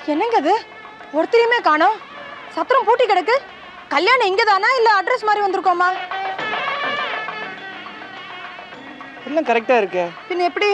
என்னங்க அது ஒருத்தரையுமே காணோம் சத்திரம் பூட்டி கிடக்கு கல்யாணம் இங்க தானா இல்ல அட்ரஸ் மாதிரி வந்திருக்கோமா எல்லாம் கரெக்டாக இருக்கு பின்ன எப்படி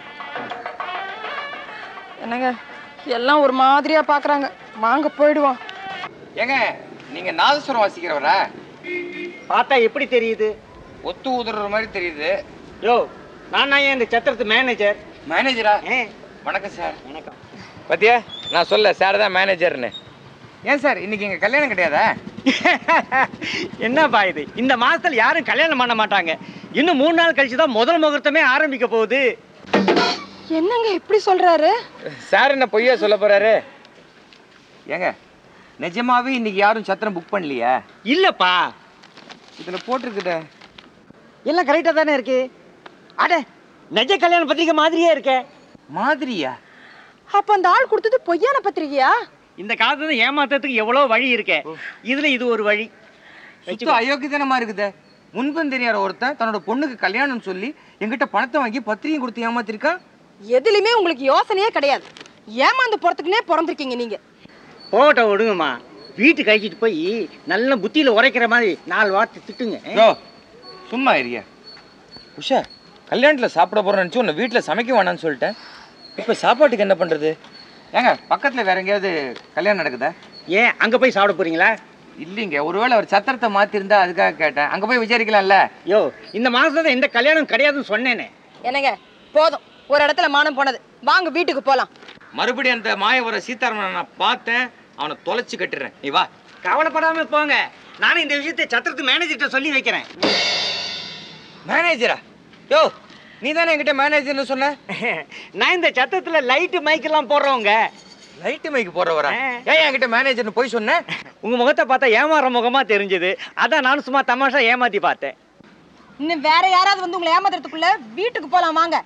என்னங்க எல்லாம் ஒரு மாதிரியா பாக்குறாங்க வாங்க போயிடுவோம் ஏங்க நீங்க நாதஸ்வரம் வாசிக்கிறவரா பார்த்தா எப்படி தெரியுது ஒத்து ஊதுற மாதிரி தெரியுது யோ நான் தான் இந்த சத்திரத்து மேனேஜர் மேனேஜரா ஏ வணக்கம் சார் வணக்கம் பாத்தியா நான் சொல்ல சார் தான் மேனேஜர்னு ஏன் சார் இன்னைக்கு எங்க கல்யாணம் கிடையாதா என்னப்பா இது இந்த மாசத்துல யாரும் கல்யாணம் பண்ண மாட்டாங்க இன்னும் மூணு நாள் கழிச்சு தான் முதல் முகூர்த்தமே ஆரம்பிக்க போகுது என்னங்க இப்படி சொல்றாரு சார் என்ன பொய்யா சொல்ல போறாரு ஏங்க நிஜமாவே இன்னைக்கு யாரும் சத்திரம் புக் பண்ணலையா இல்லப்பா இதுல போட்டிருக்குதே எல்லாம் கரெக்டா தானே இருக்கு அட நெஜ கல்யாண பத்திரிக்கை மாதிரியே இருக்கே மாதிரியா அப்ப அந்த ஆள் கொடுத்தது பொய்யான பத்திரிகையா இந்த காலத்துல ஏமாத்துறதுக்கு எவ்வளவு வழி இருக்கே இதுல இது ஒரு வழி சுத்த அயோக்கியத்தனமா இருக்குதே முன்பும் தெரியாத ஒருத்தன் தன்னோட பொண்ணுக்கு கல்யாணம் சொல்லி என்கிட்ட பணத்தை வாங்கி பத்திரிகை கொடுத்து ஏமாத்திருக்கான் எதுலயுமே உங்களுக்கு யோசனையே கிடையாது ஏமாந்து போறதுக்குன்னே பிறந்திருக்கீங்க நீங்க போட்ட விடுங்கம்மா வீட்டுக்கு அழைச்சிட்டு போய் நல்ல புத்தியில உரைக்கிற மாதிரி நாலு வார்த்தை திட்டுங்க யோ சும்மா இருக்கியா உஷா கல்யாணத்தில் சாப்பிட போறேன்னு நினச்சி உன்னை வீட்டில் சமைக்க வேணாம்னு சொல்லிட்டேன் இப்போ சாப்பாட்டுக்கு என்ன பண்ணுறது ஏங்க பக்கத்தில் வேற எங்கேயாவது கல்யாணம் நடக்குதா ஏன் அங்க போய் சாப்பிட போறீங்களா இல்லைங்க ஒருவேளை அவர் சத்திரத்தை மாற்றிருந்தா அதுக்காக கேட்டேன் அங்கே போய் விசாரிக்கலாம்ல யோ இந்த மாசத்துல எந்த கல்யாணம் கிடையாதுன்னு சொன்னேனே என்னங்க போதும் ஒரு இடத்துல மானம் போனது வாங்க வீட்டுக்கு போலாம் மறுபடியும் அந்த மாயவர சீதாராமனை நான் பார்த்தேன் அவனை தொலைச்சு கட்டுறேன் நீ வா கவலைப்படாம போங்க நானும் இந்த விஷயத்தை சத்திரத்து மேனேஜர்கிட்ட சொல்லி வைக்கிறேன் மேனேஜரா யோ நீ தானே என்கிட்ட மேனேஜர்னு சொன்ன நான் இந்த சத்திரத்துல லைட்டு மைக்கெல்லாம் போடுறவங்க லைட்டு மைக்கு போடுறவரா ஆ. ஏன் என்கிட்ட மேனேஜர்னு போய் சொன்னேன் உங்க முகத்தை பார்த்தா ஏமாற முகமா தெரிஞ்சது அதான் நானும் சும்மா தமாஷா ஏமாத்தி பார்த்தேன் இன்னும் வேற யாராவது வந்து உங்களை ஏமாத்துறதுக்குள்ள வீட்டுக்கு போலாம் வாங்க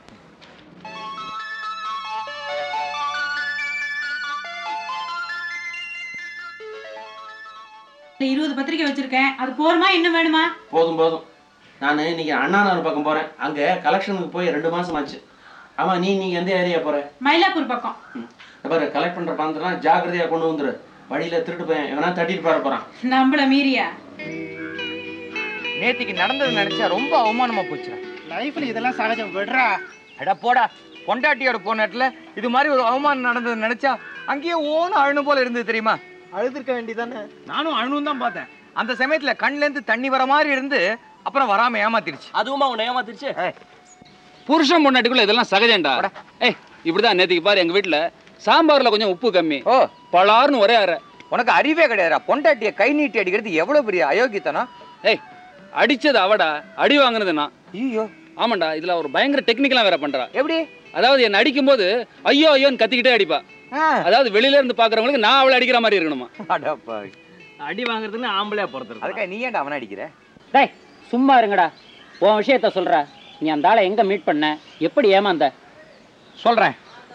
இருபது பத்திரிக்கை வச்சிருக்கேன் அது போருமா இன்னும் வேணுமா போதும் போதும் நான் இன்னைக்கு அண்ணா நகர் பக்கம் போகிறேன் அங்கே கலெக்ஷனுக்கு போய் ரெண்டு மாதம் ஆச்சு ஆமாம் நீ நீங்கள் எந்த ஏரியா போகிற மயிலாப்பூர் பக்கம் பாரு கலெக்ட் பண்ணுற பணத்தெல்லாம் ஜாக்கிரதையாக கொண்டு வந்துரு வழியில் திருட்டு போய் எவனா தட்டிட்டு பாரு போகிறான் நம்மள மீறியா நேத்திக்கு நடந்தது நினைச்சா ரொம்ப அவமானமா போச்சுடா லைஃப்ல இதெல்லாம் சகஜம் விடுறா அட போடா பொண்டாட்டியோட போன இடத்துல இது மாதிரி ஒரு அவமானம் நடந்தது நினைச்சா அங்கேயே ஓன அழுணும் போல இருந்தது தெரியுமா அழுதுருக்க வேண்டியதானே நானும் அழுணும் தான் பார்த்தேன் அந்த சமயத்துல கண்ணுல இருந்து தண்ணி வர மாதிரி இருந்து அப்புறம் வராம ஏமாத்திருச்சு அதுவுமா உன்னை ஏமாத்திருச்சு புருஷன் பொண்டாட்டிக்குள்ள இதெல்லாம் சகஜம்டா போடா. ஏய் இப்படிதான் நேத்திக்கு பாரு எங்க வீட்டுல சாம்பார்ல கொஞ்சம் உப்பு கம்மி ஓ பலார்னு ஒரே அரை உனக்கு அறிவே கிடையாதுடா பொண்டாட்டிய கை நீட்டி அடிக்கிறது எவ்வளவு பெரிய அயோக்கியத்தனம் ஏய் அடிச்சது அவடா அடி வாங்குனது நான் ஐயோ ஆமாண்டா இதுல ஒரு பயங்கர டெக்னிக்கலா வேற பண்றா எப்படி அதாவது என்ன அடிக்கும்போது ஐயோ ஐயோன்னு கத்திக்கிட்டே அடிப்பா ஆ. அதாவது வெளியில இருந்து பாக்குறவங்களுக்கு நான் அவளை அடிக்கிற மாதிரி இருக்கணுமா அடப்பாவி. அடி வாங்குறதுன்னு ஆம்பளையா பொறுத்துருக்கு அதுக்காக நீ ஏன்டா அவனை அடிக்கிற டேய் சும்மா இருங்கடா உன் விஷயத்த சொல்ற நீ அந்த ஆளை எங்க மீட் பண்ண எப்படி ஏமாந்த சொல்றேன்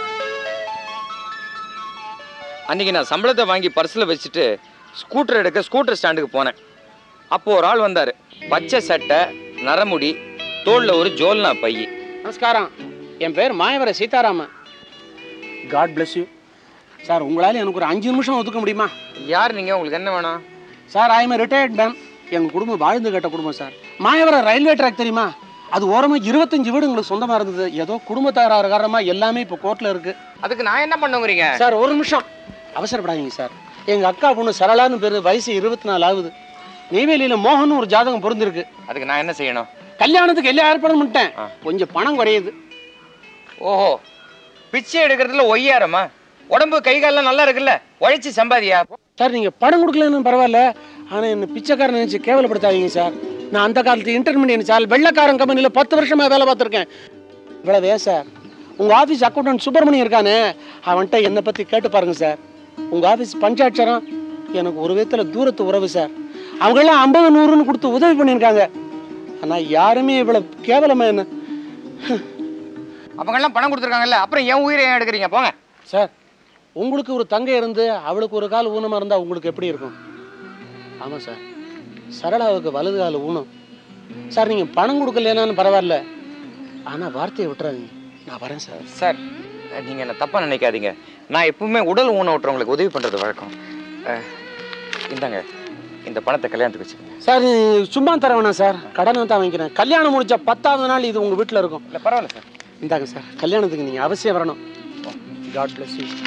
அன்னைக்கு நான் சம்பளத்தை வாங்கி பர்ஸில் வச்சுட்டு ஸ்கூட்டர் எடுக்க ஸ்கூட்டர் ஸ்டாண்டுக்கு போனேன் அப்போ ஒரு ஆள் வந்தார் பச்சை சட்டை நரமுடி தோளில் ஒரு ஜோல்னா பை நமஸ்காரம் என் பேர் மாயவர Seetharaman God bless you sir உங்களால் எனக்கு ஒரு அஞ்சு நிமிஷம் ஒதுக்க முடியுமா யார் நீங்கள் உங்களுக்கு என்ன வேணும் sir I am retired ma'am எங்கள் குடும்பம் வாழ்ந்து கேட்ட குடும்பம் சார் மாயவரம் ரயில்வே ட்ராக் தெரியுமா அது ஓரமாக இருபத்தஞ்சு வீடு எங்களுக்கு சொந்தமாக இருந்தது ஏதோ குடும்ப தகராறு காரணமாக எல்லாமே இப்போ கோர்ட்டில் இருக்குது அதுக்கு நான் என்ன பண்ணுங்கிறீங்க சார் ஒரு நிமிஷம் அவசரப்படாதீங்க சார் எங்கள் அக்கா பொண்ணு சரளான்னு பேர் வயசு இருபத்தி நாலு ஆகுது நெய்வேலியில் மோகன் ஒரு ஜாதகம் பொருந்திருக்கு அதுக்கு நான் என்ன செய்யணும் கல்யாணத்துக்கு எல்லா ஏற்பாடும் பண்ணிட்டேன் ஆ. கொஞ்சம் பணம் குறையுது ஓஹோ பிச்சை எடுக்கிறதுல ஒய்யாரமா உடம்பு கை கால்லாம் நல்லா இருக்குல்ல உழைச்சி சம்பாதியா சார் நீங்கள் பணம் கொடுக்கலன்னு பரவாயில்ல ஆனால் என்ன பிச்சைக்காரன் நினச்சி கேவலப்படுத்தாதீங்க சார் நான் அந்த காலத்து இன்டர்மீடியட் சார் வெள்ளக்காரன் கம்பெனியில் பத்து வருஷமாக வேலை பார்த்துருக்கேன் இவ்வளவு ஏன் சார் உங்கள் ஆஃபீஸ் அக்கௌண்டன்ட் சுப்பிரமணியம் இருக்கானே அவன்கிட்ட என்னை பற்றி கேட்டு பாருங்க சார் உங்கள் ஆஃபீஸ் பஞ்சாட்சரம் எனக்கு ஒரு விதத்தில் தூரத்து உறவு சார் அவங்கெல்லாம் ஐம்பது நூறுன்னு கொடுத்து உதவி பண்ணியிருக்காங்க ஆனால் யாருமே இவ்வளோ கேவலமாக என்ன அவங்கெல்லாம் பணம் கொடுத்துருக்காங்கல்ல அப்புறம் என் உயிரை ஏன் எடுக்கிறீங்க போங்க சார் உங்களுக்கு ஒரு தங்கை இருந்து அவளுக்கு ஒரு கால் ஊனமாக இருந்தால் உங்களுக்கு எப்படி இருக்கும் ஆமாம் சார் சரளாவுக்கு வலது கால் ஊனம் சார் நீங்கள் பணம் கொடுக்கலனாலும் பரவாயில்ல ஆனால் வார்த்தையை விட்டுறாதீங்க நான் வரேன் சார் சார் நீங்க என்ன தப்பா நினைக்காதீங்க நான் எப்பவுமே உடல் ஊனமுற்றவங்களுக்கு உதவி பண்றது வழக்கம் அஹ், இந்தாங்க இந்த பணத்தை கல்யாணத்துக்கு வச்சுக்கோங்க சார் நீ சும்மா தர வேணாம் சார் கடனை தான் வாங்கிக்கிறேன் கல்யாணம் முடிஞ்ச பத்தாவது நாள் இது உங்கள் வீட்டில் இருக்கும் இல்லை பரவாயில்ல சார் இந்தாங்க சார் கல்யாணத்துக்கு நீங்கள் அவசியம் வரணும் காட் பிளஸ் யூ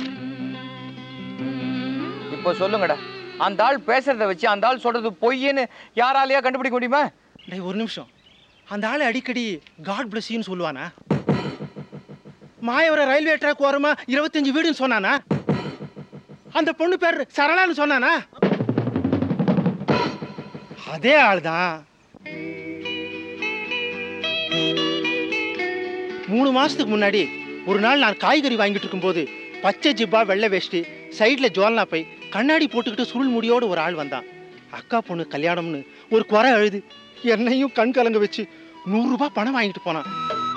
இப்போ சொல்லுங்கடா அந்த ஆள் பேசுறத வச்சு அந்த ஆள் சொல்றது பொய்ன்னு யாராலயா கண்டுபிடிக்க முடியுமா டேய் ஒரு நிமிஷம் அந்த ஆள் அடிக்கடி காட் பிளஸ்யூன்னு சொல்லுவானா மாயவரம் ரயில்வே ட்ராக் ஓரமா இருபத்தஞ்சு வீடுன்னு சொன்னானா அந்த பொண்ணு பேர் சரளான்னு சொன்னானா அதே ஆள் தான் மூணு மாசத்துக்கு முன்னாடி ஒரு நாள் நான் காய்கறி வாங்கிட்டு இருக்கும்போது பச்சை ஜிப்பா வெள்ளை வேஷ்டி சைடில் ஜோல்னா பை கண்ணாடி போட்டுக்கிட்டு சுருள் முடியோட ஒரு ஆள் வந்தான் அக்கா பொண்ணு கல்யாணம்னு ஒரு குறை அழுது என்னையும் கண் கலங்க வச்சு நூறுரூபா பணம் வாங்கிட்டு போனான்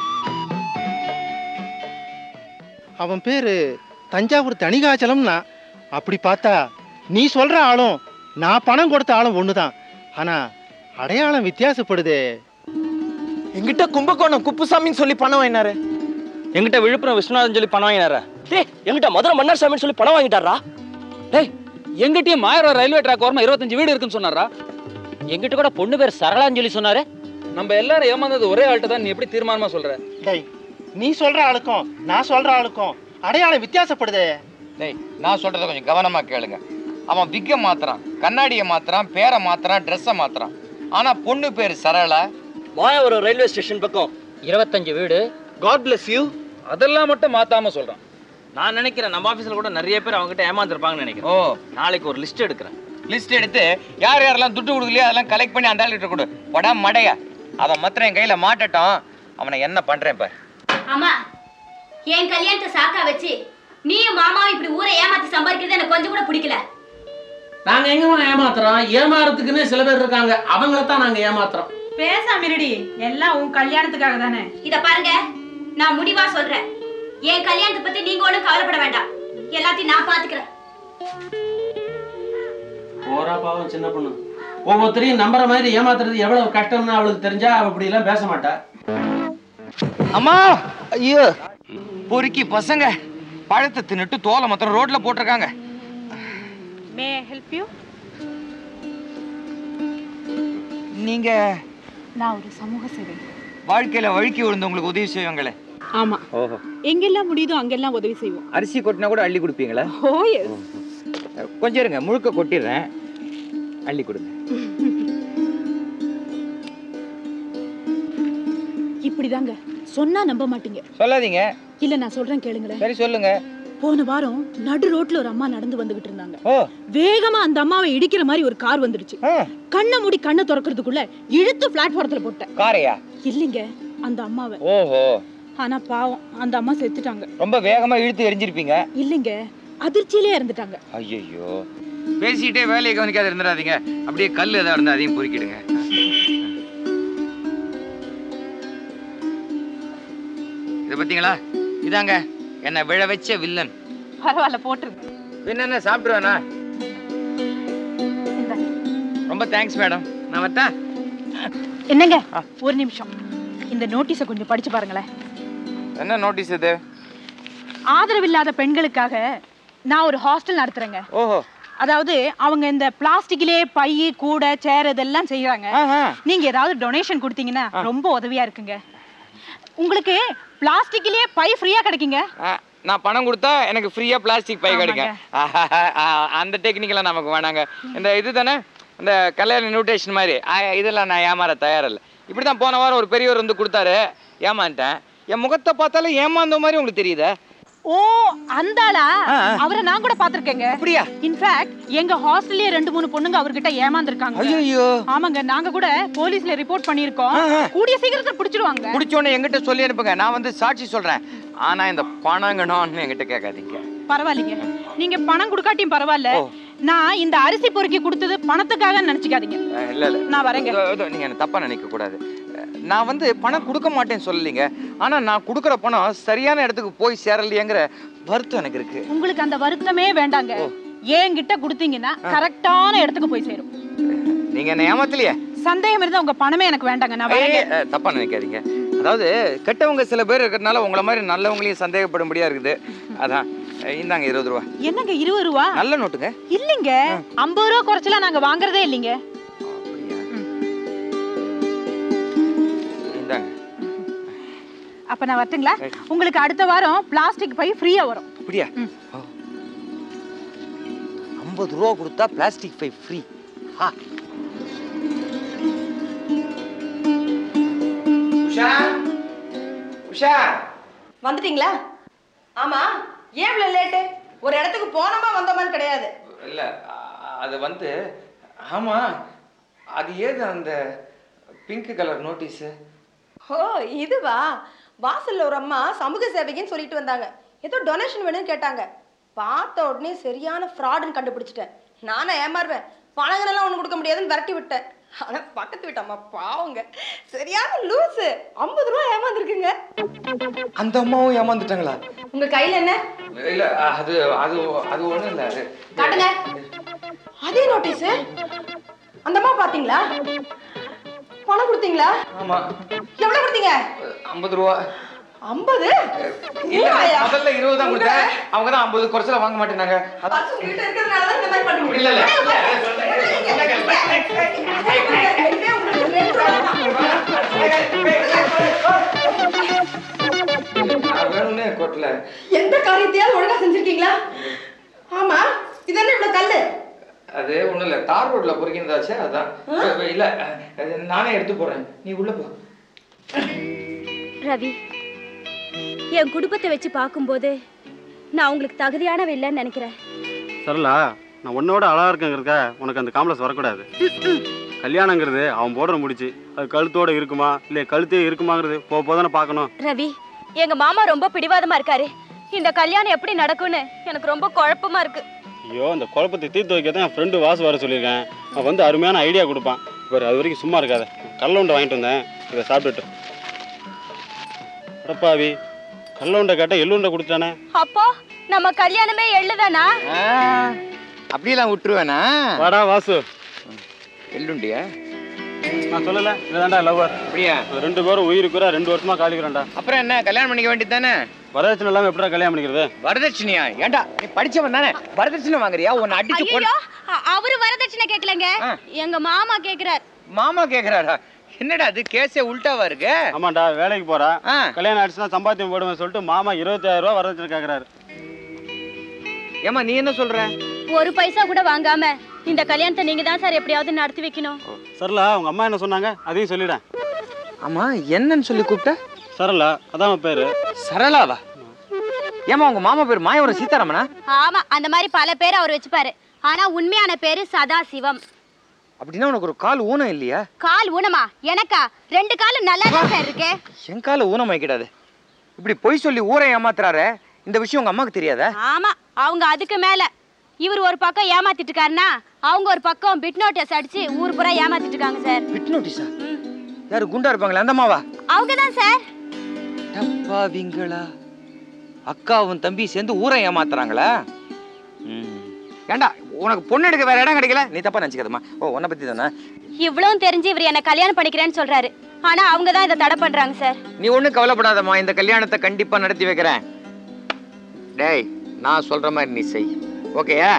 அவன் பேரு தஞ்சாவூர் தணிகாச்சலம்னா அப்படி பார்த்தா நீ சொல்ற ஆளும் நான் பணம் கொடுத்த ஆளும் ஒண்ணுதான் ஆனா அடையாளம் வித்தியாசப்படுதே எங்கிட்ட கும்பகோணம் குப்புசாமின்னு சொல்லி பணம் வாங்கினாரு எங்கிட்ட விழுப்புரம் விஸ்வநாதன் சொல்லி பணம் வாங்கினாரா டேய் எங்கிட்ட மதுரை மன்னார் சாமின்னு சொல்லி பணம் வாங்கிட்டாரா டேய் எங்கிட்டயும் மாயவரம் ரயில்வே ட்ராக் ஓரமா இருபத்தஞ்சு வீடு இருக்குன்னு சொன்னாரா எங்கிட்ட கூட பொண்ணு பேர் சரளான்னு சொல்லி சொன்னாரு நம்ம எல்லாரும் ஏமாந்தது ஒரே ஆள்கிட்ட தான் நீ எப்படி தீர்மானமா சொல்ற டேய் நீ சொல்ற ஆளுக்கும் நான் சொல்ற ஆளுக்கும் அடையாளம் வித்தியாசப்படுதே டேய் நான் சொல்றத கொஞ்சம் கவனமா கேளுங்க அவன் விக்க மாத்துறான் கண்ணாடியை மாத்துறான் பேரை மாத்துறான் ட்ரெஸ்ஸை மாத்துறான் ஆனா பொண்ணு பேர் சரளா மாயவரம் ரயில்வே ஸ்டேஷன் பக்கம் இருபத்தஞ்சு வீடு காட் பிளஸ் யூ அதெல்லாம் மட்டும் மாத்தாம சொல்றான் நான் நினைக்கிறேன் நம்ம ஆபீஸ்ல கூட நிறைய பேர் அவங்க கிட்ட ஏமாந்துருப்பாங்கன்னு நினைக்கிறேன் ஓ நாளைக்கு ஒரு லிஸ்ட் எடுக்கிறேன் லிஸ்ட் எடுத்து யார் யாரெல்லாம் துட்டு கொடுக்கலையோ அதெல்லாம் கலெக்ட் பண்ணி அந்த ஆள்கிட்ட கொடு படா மடையா அவன் மாத்திரம் என் கையில மாட்டட்டும் அவனை என்ன பண்றேன் பாரு ஆமா என் கல்யாணத்தை சாக்கா வச்சு நீயும் மாமாவும் இப்படி ஊரை ஏமாத்தி சம்பாதிக்கிறது எனக்கு கொஞ்சம் கூட பிடிக்கல நாங்கள் எங்கம்மா ஏமாத்துறோம் ஏமாறதுக்குன்னு சில பேர் இருக்காங்க அவங்கள தான் நாங்கள் ஏமாத்துறோம் பேசாம இருடி எல்லாம் உன் கல்யாணத்துக்காக தானே இத பாருங்க நான் முடிவா சொல்றேன் என் கல்யாணத்தை பத்தி நீங்க ஒண்ணும் கவலைப்பட வேண்டாம் எல்லாத்தையும் நான் பாத்துக்கிறேன் போறா பாவம் சின்ன பொண்ணு ஒவ்வொருத்தரையும் நம்புற மாதிரி ஏமாத்துறது எவ்வளவு கஷ்டம்னு அவளுக்கு தெரிஞ்சா அவ இப்படி எல்லாம் பேச மாட்டா அம்மா ஐயோ பொறுக்கி பசங்க பழத்தை தின்னுட்டு தோலை மாத்திரம் ரோட்ல போட்டிருக்காங்க மே ஹெல்ப் யூ நீங்க நான் ஒரு சமூக சேவை வாழ்க்கையில வழுக்கி விழுந்தவங்களுக்கு உதவி செய்வாங்களே ஆமா ஓஹோ எங்கெல்லாம் முடியுதோ அங்கெல்லாம் உதவி செய்வோம் அரிசி கொட்டினா கூட அள்ளி கொடுப்பீங்களா ஓ எஸ் கொஞ்சம் இருங்க முழுக்க கொட்டிடுறேன் அள்ளி கொடுங்க இப்படிதாங்க சொன்னா நம்ப மாட்டீங்க சொல்லாதீங்க இல்ல நான் சொல்றேன் கேளுங்களேன் சரி சொல்லுங்க போன வாரம் நடு ரோட்ல ஒரு அம்மா நடந்து வந்துகிட்டு இருந்தாங்க ஓ வேகமா அந்த அம்மாவை இடிக்கிற மாதிரி ஒரு கார் வந்துடுச்சு ஆ, கண்ணை மூடி கண்ணை திறக்கிறதுக்குள்ள இழுத்து பிளாட்ஃபாரத்துல போட்டேன் காரையா இல்லைங்க அந்த அம்மாவை ஓஹோ ஆனா பாவம் அந்த அம்மா செத்துட்டாங்க ரொம்ப வேகமா இழுத்து எரிஞ்சிருப்பீங்க இல்லைங்க அதிர்ச்சியிலே இறந்துட்டாங்க ஐயோ பேசிட்டே வேலையை கவனிக்காத இருந்துடாதீங்க அப்படியே கல் ஏதாவது இருந்தா அதையும் பொறுக்கிடுங்க இது பாத்தீங்களா இதாங்க என்ன விழ வச்ச வில்லன் பரவாயில்ல போட்டுருங்க என்னென்ன சாப்பிடுவேனா ரொம்ப தேங்க்ஸ் மேடம் நான் வரட்டா என்னங்க ஒரு நிமிஷம் இந்த நோட்டீஸை கொஞ்சம் படிச்சு பாருங்களேன் என்ன நோட்டீஸ் இது ஆதரவில்லாத பெண்களுக்காக நான் ஒரு ஹாஸ்டல் நடத்துறேங்க ஓஹோ அதாவது அவங்க இந்த பிளாஸ்டிக்லயே பை கூடை சேர் இதெல்லாம் செய்யறாங்க ஆஹா. நீங்க ஏதாவது டொனேஷன் கொடுத்தீங்கன்னா ரொம்ப உதவியா இருக்குங்க உங்களுக்கு பிளாஸ்டிக்லயே பை ஃப்ரீயா கிடைக்குங்க ஆ, நான் பணம் கொடுத்தா எனக்கு ஃப்ரீயா பிளாஸ்டிக் பை ஆமாங்க. கிடைக்கும் ஆ, அந்த டெக்னிக்கெல்லாம் நமக்கு வேணாங்க இந்த இது தானே இந்த கல்யாண இன்விடேஷன் மாதிரி ஆ, இதெல்லாம் நான் ஏமாற தயாரில்லை இப்படி தான் போன வாரம் ஒரு பெரியவர் வந்து கொடுத்தாரு ஏமாந்துட்டேன் என் முகத்தை பார்த்தாலே ஏமாந்த மாதிரி உங்களுக்கு தெரியுதா ஓ அந்த ஆளா அவரை நான் கூட பாத்திருக்கேங்க அப்படியா இன்ஃபேக்ட் எங்க ஹாஸ்டல்லயே ரெண்டு மூணு பொண்ணுங்க அவர்கிட்ட ஏமாந்துருக்காங்க ஐயோ ஆமாங்க நாங்க கூட போலீஸ்ல ரிப்போர்ட் பண்ணிருக்கோம் ஆஹா. கூடிய சீக்கிரத்துல பிடிச்சிருவாங்க பிடிச்சோன்னே எங்கிட்ட சொல்லி அனுப்புங்க நான் வந்து சாட்சி சொல்றேன் ஆனா இந்த பணங்கணும்னு என்கிட்ட கேட்காதீங்க பரவாயில்லைங்க நீங்க பணம் கொடுக்காட்டியும் பரவாயில்ல ஓ. நான் இந்த அரிசி பொறுக்கி கொடுத்தது பணத்துக்காக நினைச்சுக்காதீங்க அஹ், இல்ல இல்ல நான் வரேங்க இதோ, இதோ, நீங்க என்ன தப்பா நினைக்க கூடாது அஹ், நான் வந்து பணம் கொடுக்க மாட்டேன்னு சொல்லலைங்க ஆனா நான் கொடுக்குற பணம் சரியான இடத்துக்கு போய் சேரலையேங்கிற வருத்தம் எனக்கு இருக்கு உங்களுக்கு அந்த வருத்தமே வேண்டாங்க என்கிட்ட கொடுத்தீங்கன்னா கரெக்டான இடத்துக்கு போய் சேரும் நீங்க என்ன ஏமாத்தலையே சந்தேகம் இருந்தா உங்க பணமே எனக்கு வேண்டாங்க நான் ஏய், வரேங்க ஏய், தப்பா நினைக்காதீங்க அதாவது கெட்டவங்க சில பேர் இருக்கிறதுனால உங்களை மாதிரி நல்லவங்களையும் சந்தேகப்படும்படியா இருக்குது அதான் அஹ், இந்தாங்க இருபது ரூபா என்னங்க இருபது ரூபா நல்ல நோட்டுங்க இல்லைங்க ஐம்பது ரூபா குறைச்சலாம் நாங்க வாங்குறதே இல்லைங்க இந்தாங்க அப்ப நான் வரட்டுங்களா உங்களுக்கு அடுத்த வாரம் பிளாஸ்டிக் பை ஃப்ரீயா வரும் அப்படியா ஐம்பது ரூபா கொடுத்தா பிளாஸ்டிக் பை ஃப்ரீ ஆ உஷா உஷா வந்துட்டீங்களா ஆமா ஏன் இவ்வளவு லேட்டு ஒரு இடத்துக்கு போனோமா வந்தோமான்னு கிடையாது இல்ல அ- அது வந்து ஆமா அது ஏது அந்த பிங்க் கலர் நோட்டீஸ் ஓ இதுவா வாசல்ல ஒரு அம்மா சமூக சேவைக்குன்னு சொல்லிட்டு வந்தாங்க ஏதோ டொனேஷன் வேணும்னு கேட்டாங்க பார்த்த உடனே சரியான ஃப்ராடுன்னு கண்டுபிடிச்சிட்டேன் நானே ஏமாறுவேன் பணங்கள்லாம் ஒன்று கொடுக்க முடியாதுன்னு விரட்டி விட்டேன் ஆனா பக்கத்து வீட்டு அம்மா பாவங்க சரியான லூசு ஐம்பது ரூபா ஏமாந்துருக்குங்க அந்த அம்மாவும் ஏமாந்துட்டாங்களா உங்க கையில என்ன இல்ல அது அது அது ஒண்ணும் இல்ல அது காட்டுங்க அதே நோட்டீஸ் அந்த அம்மா பாத்தீங்களா பணம் கொடுத்தீங்களா ஆமா எவ்வளவு கொடுத்தீங்க ஐம்பது ரூபா ஐம்பது இல்ல முதல்ல இருபது தான் கொடுத்தேன் அவங்க தான் ஐம்பது குறைச்சல வாங்க மாட்டேனாங்க அதான் உங்ககிட்ட இருக்கிறதுனாலதான் இந்த மாதிரி பண்ணுவீங்க. இல்ல இல்ல நான் வேணும்னே கொட்டல எந்த காரியத்தையாவது ஒழுங்கா செஞ்சிருக்கீங்களா ஆமா இது என்ன இவ்வளவு கல்லு அது ஒண்ணும் இல்ல தார் ரோட்ல பொறுக்கினதாச்சே அதான் இல்ல அது நானே எடுத்து போறேன் நீ உள்ள போ ரவி என் குடும்பத்தை வச்சு பார்க்கும்போது நான் உங்களுக்கு தகுதியானவ இல்லைன்னு நினைக்கிறேன் சரலா நான் உன்னோட அழகா இருக்கேங்கிறக்க உனக்கு அந்த காம்ப்ளெக்ஸ் வரக்கூடாது கல்யாணங்கிறது அவன் போடுற முடிச்சு அது கழுத்தோட இருக்குமா இல்லை கழுத்தே இருக்குமாங்கிறது போக போதானே பார்க்கணும் ரவி எங்க மாமா ரொம்ப பிடிவாதமா இருக்காரு இந்த கல்யாணம் எப்படி நடக்கும்னு எனக்கு ரொம்ப குழப்பமா இருக்கு ஐயோ இந்த குழப்பத்தை தீர்த்து வைக்க தான் என் ஃப்ரெண்டு வாசு வர சொல்லியிருக்கேன் அவன் வந்து அருமையான ஐடியா கொடுப்பான் பாரு அது வரைக்கும் சும்மா இருக்காத கடல உண்டை வாங்கிட்டு வந்தேன் இதை சாப்பிட்டுட்டு அடப்பாவி கடல உண்டை கேட்டால் எள்ளுண்டை கொடுத்தானே அப்போ நம்ம கல்யாணமே எள்ளுதானா அப்படியெல்லாம் விட்டுருவேனா வாடா வாசு எள்ளுண்டியா நான் சொல்லல இதுதான்டா லவ்வர் அப்படியா ரெண்டு பேரும் உயிருக்குறா ரெண்டு வருஷமா காலிக்கிறேன்டா அப்புறம் என்ன கல்யாணம் பண்ணிக்க வேண்டியது தானே வரதட்சணை இல்லாமல் எப்படா கல்யாணம் பண்ணிக்கிறது வரதட்சணையா ஏன்டா நீ படிச்சவன் தானே வரதட்சணை வாங்குறியா உன்னை அடிச்சு கொல் ஐயோ அவரு வரதட்சணை கேட்கலங்க எங்க மாமா கேக்குறார் மாமா கேக்குறாரா என்னடா அது கேஸே உல்டாவா இருக்கு ஆமாண்டா வேலைக்கு போறா கல்யாணம் ஆயிடுச்சுன்னா சம்பாத்தியம் போடுவேன் சொல்லிட்டு மாமா இருபத்தாயிரம் ரூபா வரதட்சணை கேட்கறாரு ஏமா நீ என்ன சொல்ற ஒரு பைசா கூட வாங்காம இந்த கல்யாணத்தை நீங்க தான் சார் எப்படியாவது நடத்தி வைக்கணும் சரலா உங்க அம்மா என்ன சொன்னாங்க அதையும் சொல்லிடுறேன் ஆமா என்னன்னு சொல்லி கூப்பிட்ட சரலா அதான் அவன் பேரு சரளாவா ஏமா உங்க மாமா பேர் மாயவரம் சீதாராமனா ஆமா அந்த மாதிரி பல பேர் அவர் வச்சுப்பாரு ஆனா உண்மையான பேரு சதாசிவம் அப்படின்னா உனக்கு ஒரு கால் ஊனம் இல்லையா கால் ஊனமா எனக்கா ரெண்டு காலும் நல்லா தான் சார் இருக்கு என் கால ஊனம் வைக்கிடாது இப்படி பொய் சொல்லி ஊரை ஏமாத்துறாரு இந்த விஷயம் உங்க அம்மாக்கு தெரியாதா ஆமா அவங்க அதுக்கு மேல இவர் ஒரு பக்கம் ஏமாத்திட்டு இருக்காருன்னா அவங்க ஒரு பக்கம் பிட் நோட்டீஸ் அடிச்சு ஊர் பூரா ஏமாத்திட்டு இருக்காங்க சார் பிட் நோட்டீஸா யாரு குண்டா இருப்பாங்களே அந்த அம்மாவா அவங்க தான் சார் டப்பாவிங்களா அக்காவும் தம்பி சேர்ந்து ஊரை ஏமாத்துறாங்களா ம். ஏண்டா உனக்கு பொண்ணு எடுக்க வேற இடம் கிடைக்கல நீ தப்பா நினைச்சுக்காதம்மா ஓ உன்னை பத்தி தானே இவ்வளவும் தெரிஞ்சு இவர் என்ன கல்யாணம் பண்ணிக்கிறேன்னு சொல்றாரு ஆனா அவங்க தான் இதை தடை பண்றாங்க சார் நீ ஒண்ணும் கவலைப்படாதம்மா இந்த கல்யாணத்தை கண்டிப்பா நடத்தி வைக்கிறேன் டேய் நான் சொல்ற மாதிரி நீ செய் ஓகேயா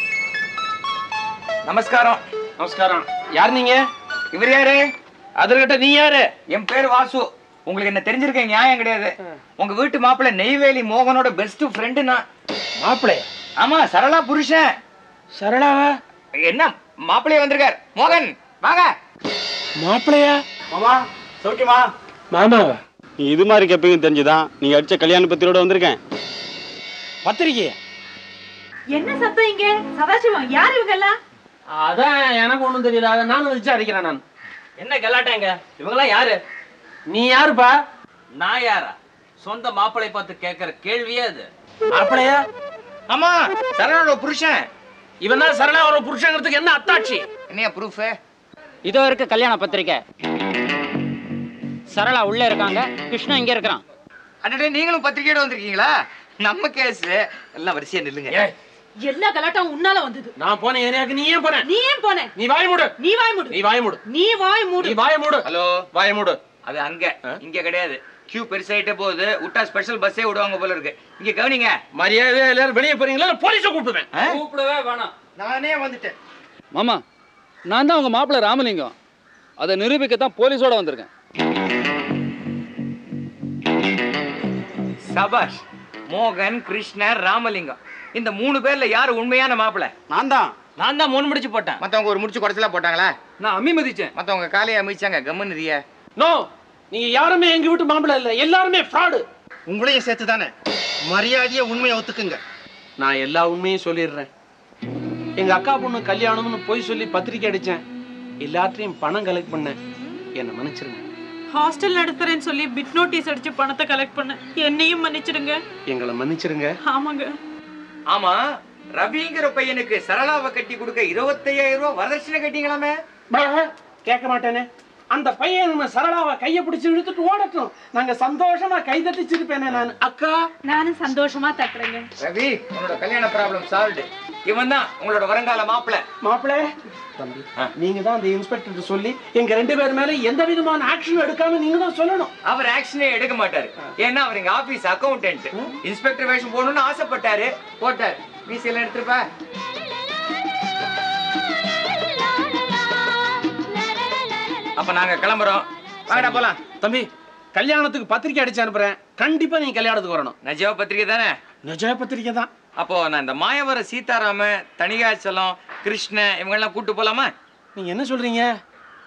நமஸ்காரம் நமஸ்காரம் யார் நீங்க இவர் யாரு அதர்கிட்ட நீ யாரு என் பேர் வாசு உங்களுக்கு என்ன தெரிஞ்சிருக்க நியாயம் கிடையாது உங்க வீட்டு மாப்பிள்ளை நெய்வேலி மோகனோட பெஸ்ட் ஃப்ரெண்டு நான் மாப்பிள்ளை ஆமா சரளா புருஷன் சரளாவா என்ன மாப்பிள்ளைய வந்திருக்கார் மோகன் வாங்க மாப்பிள்ளையா மாமா சௌக்கியமா மாமாவா நீ இது மாதிரி கேப்பீங்க தெரிஞ்சுதான் நீங்க அடிச்ச கல்யாண பத்திரியோட வந்திருக்கேன் பத்திரிக்கை என்ன சத்தம் இங்க சதாசிவம் யார் இவங்க எல்லாம் அதான் எனக்கு ஒண்ணும் தெரியல அதை நானும் விசாரிக்கிறேன் நான் என்ன கலாட்டாங்க இவங்கெல்லாம் யாரு நீ யாருப்பா நான் யாரா சொந்த மாப்பிளை பார்த்து கேட்கிற கேள்வியே அது மாப்பிள்ளையா ஆமா சரளோட புருஷன் இவன் தான் சரளா ஒரு புருஷங்கிறதுக்கு என்ன அத்தாட்சி என்னையா ப்ரூஃப் இதோ இருக்கு கல்யாண பத்திரிக்கை சரளா உள்ள இருக்காங்க கிருஷ்ணன் இங்க இருக்கிறான் அடடே நீங்களும் பத்திரிக்கையோட வந்திருக்கீங்களா நம்ம கேஸ் எல்லாம் வரிசையா நில்லுங்க எல்லா கலாட்டம் உன்னால வந்தது நான் போன ஏரியாவுக்கு நீ ஏன் போன நீ ஏன் போன நீ வாய் மூடு நீ வாய் மூடு நீ வாய் மூடு நீ வாய் மூடு நீ வாய் மூடு ஹலோ வாய் மூடு அது அங்க இங்க கிடையாது கியூ பெருசாயிட்டே போகுது விட்டா ஸ்பெஷல் பஸ்ஸே விடுவாங்க போல இருக்கு இங்க கவனிங்க மரியாதையா எல்லாரும் வெளியே போறீங்களா போலீஸை கூப்பிடுவேன் கூப்பிடவே வேணாம் நானே வந்துட்டேன் மாமா நான் தான் உங்க மாப்பிள்ளை ராமலிங்கம் அதை நிரூபிக்கத்தான் போலீஸோட வந்திருக்கேன் சபாஷ் மோகன் கிருஷ்ணர் ராமலிங்கம் இந்த மூணு பேர்ல யாரு உண்மையான மாப்பிள்ளை நான் தான் நான் தான் மூணு முடிச்சு போட்டேன் மத்தவங்க ஒரு முடிச்சு குறைச்சலா போட்டாங்களா நான் அம்மி மதிச்சேன் மத்தவங்க காலையை அமைச்சாங்க கம்முன்னுதிய நோ நீங்க யாருமே எங்க வீட்டு மாப்பிள்ளை இல்ல எல்லாருமே ஃப்ராடு உங்களையும் சேர்த்து தானே மரியாதையை உண்மையை ஒத்துக்குங்க நான் எல்லா உண்மையும் சொல்லிடுறேன் எங்க அக்கா பொண்ணு கல்யாணம்னு போய் சொல்லி பத்திரிக்கை அடிச்சேன் எல்லாத்தையும் பணம் கலெக்ட் பண்ணேன் என்னை மன்னிச்சிருங்க ஹாஸ்டல் நடத்துறேன்னு சொல்லி பிட் நோட்டீஸ் அடிச்சு பணத்தை கலெக்ட் பண்ண என்னையும் மன்னிச்சிடுங்க எங்களை மன்னிச்சிருங்க ஆமாங்க ஆமா ரவிங்கிற பையனுக்கு சரளாவை கட்டி கொடுக்க இருபத்தையாயிரம் ரூபாய் வரதட்சணை கட்டிங்களாமே கேட்க மாட்டேனே அந்த பையன் நம்ம சரளாவை கையை பிடிச்சு இழுத்துட்டு ஓடட்டும் நாங்க சந்தோஷமா கை தட்டிச்சிருப்பேனே நான் அக்கா நானும் சந்தோஷமா தட்டுறேங்க ரவி உன்னோட கல்யாண ப்ராப்ளம் சால்வ்டு இவன் தான் உங்களோட வருங்கால மாப்பிள்ளை மாப்பிள்ளை தம்பி நீங்க தான் அந்த இன்ஸ்பெக்டர் சொல்லி எங்க ரெண்டு பேர் மேல எந்த விதமான ஆக்ஷன் எடுக்காம நீங்க தான் சொல்லணும் அவர் ஆக்ஷனே எடுக்க மாட்டாரு ஏன்னா அவர் எங்க ஆபீஸ் அக்கௌண்டன்ட் இன்ஸ்பெக்டர் வேஷம் போடணும்னு ஆசைப்பட்டாரு போட்டார் வீசி எல்லாம் எடுத்துருப்பா அப்ப நாங்க கிளம்புறோம் வாங்கடா போலாம் தம்பி கல்யாணத்துக்கு பத்திரிக்கை அடிச்சு அனுப்புறேன் கண்டிப்பா நீங்க கல்யாணத்துக்கு வரணும் நஜவ பத்திரிக்கை தானே நிஜ பத்திரிக்கை தான் அப்போ நான் இந்த மாயவர சீதாராம தணிகாச்சலம் கிருஷ்ணன் இவங்கெல்லாம் கூட்டு போலாமா நீங்க என்ன சொல்றீங்க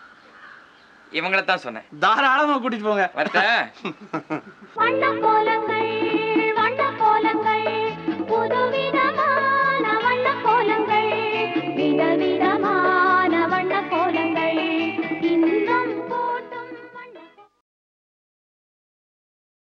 இவங்கள தான் சொன்னேன் தாராளமா கூட்டிட்டு போங்க வரட்டா வண்ண கோலங்கள்